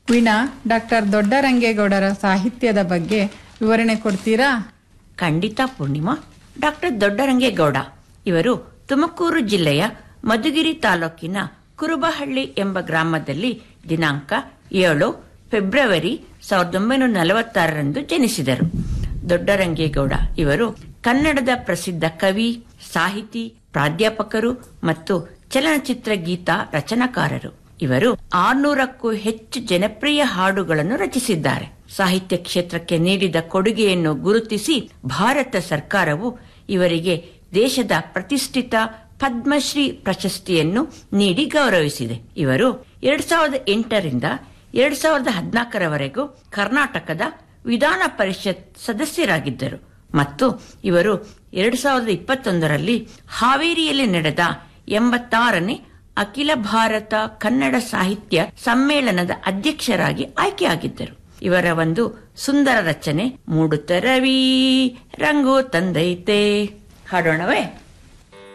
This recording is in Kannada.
ವೀಣಾ ಡಾಕ್ಟರ್ ದೊಡ್ಡರಂಗೇಗೌಡರ ಸಾಹಿತ್ಯದ ಬಗ್ಗೆ ವಿವರಣೆ ಕೊಡ್ತೀರಾ ಖಂಡಿತ ಪೂರ್ಣಿಮಾ ಡಾಕ್ಟರ್ ದೊಡ್ಡರಂಗೇಗೌಡ ಇವರು ತುಮಕೂರು ಜಿಲ್ಲೆಯ ಮಧುಗಿರಿ ತಾಲೂಕಿನ ಕುರುಬಹಳ್ಳಿ ಎಂಬ ಗ್ರಾಮದಲ್ಲಿ ದಿನಾಂಕ ಏಳು ಫೆಬ್ರವರಿ ಸಾವಿರದ ಒಂಬೈನೂರ ನಲವತ್ತಾರರಂದು ಜನಿಸಿದರು ದೊಡ್ಡರಂಗೇಗೌಡ ಇವರು ಕನ್ನಡದ ಪ್ರಸಿದ್ಧ ಕವಿ ಸಾಹಿತಿ ಪ್ರಾಧ್ಯಾಪಕರು ಮತ್ತು ಚಲನಚಿತ್ರ ಗೀತ ರಚನಾಕಾರರು ಇವರು ಆರ್ನೂರಕ್ಕೂ ಹೆಚ್ಚು ಜನಪ್ರಿಯ ಹಾಡುಗಳನ್ನು ರಚಿಸಿದ್ದಾರೆ ಸಾಹಿತ್ಯ ಕ್ಷೇತ್ರಕ್ಕೆ ನೀಡಿದ ಕೊಡುಗೆಯನ್ನು ಗುರುತಿಸಿ ಭಾರತ ಸರ್ಕಾರವು ಇವರಿಗೆ ದೇಶದ ಪ್ರತಿಷ್ಠಿತ ಪದ್ಮಶ್ರೀ ಪ್ರಶಸ್ತಿಯನ್ನು ನೀಡಿ ಗೌರವಿಸಿದೆ ಇವರು ಎರಡ್ ಸಾವಿರದ ಎಂಟರಿಂದ ಎರಡ್ ಸಾವಿರದ ಹದಿನಾಲ್ಕರವರೆಗೂ ಕರ್ನಾಟಕದ ವಿಧಾನ ಪರಿಷತ್ ಸದಸ್ಯರಾಗಿದ್ದರು ಮತ್ತು ಇವರು ಎರಡ್ ಸಾವಿರದ ಇಪ್ಪತ್ತೊಂದರಲ್ಲಿ ಹಾವೇರಿಯಲ್ಲಿ ನಡೆದ ಎಂಬತ್ತಾರನೇ ಅಖಿಲ ಭಾರತ ಕನ್ನಡ ಸಾಹಿತ್ಯ ಸಮ್ಮೇಳನದ ಅಧ್ಯಕ್ಷರಾಗಿ ಆಯ್ಕೆಯಾಗಿದ್ದರು ಇವರ ಒಂದು ಸುಂದರ ರಚನೆ ಮೂಡುತ್ತ ರವಿ ರಂಗು ತಂದೈತೆ ಹಾಡೋಣವೇ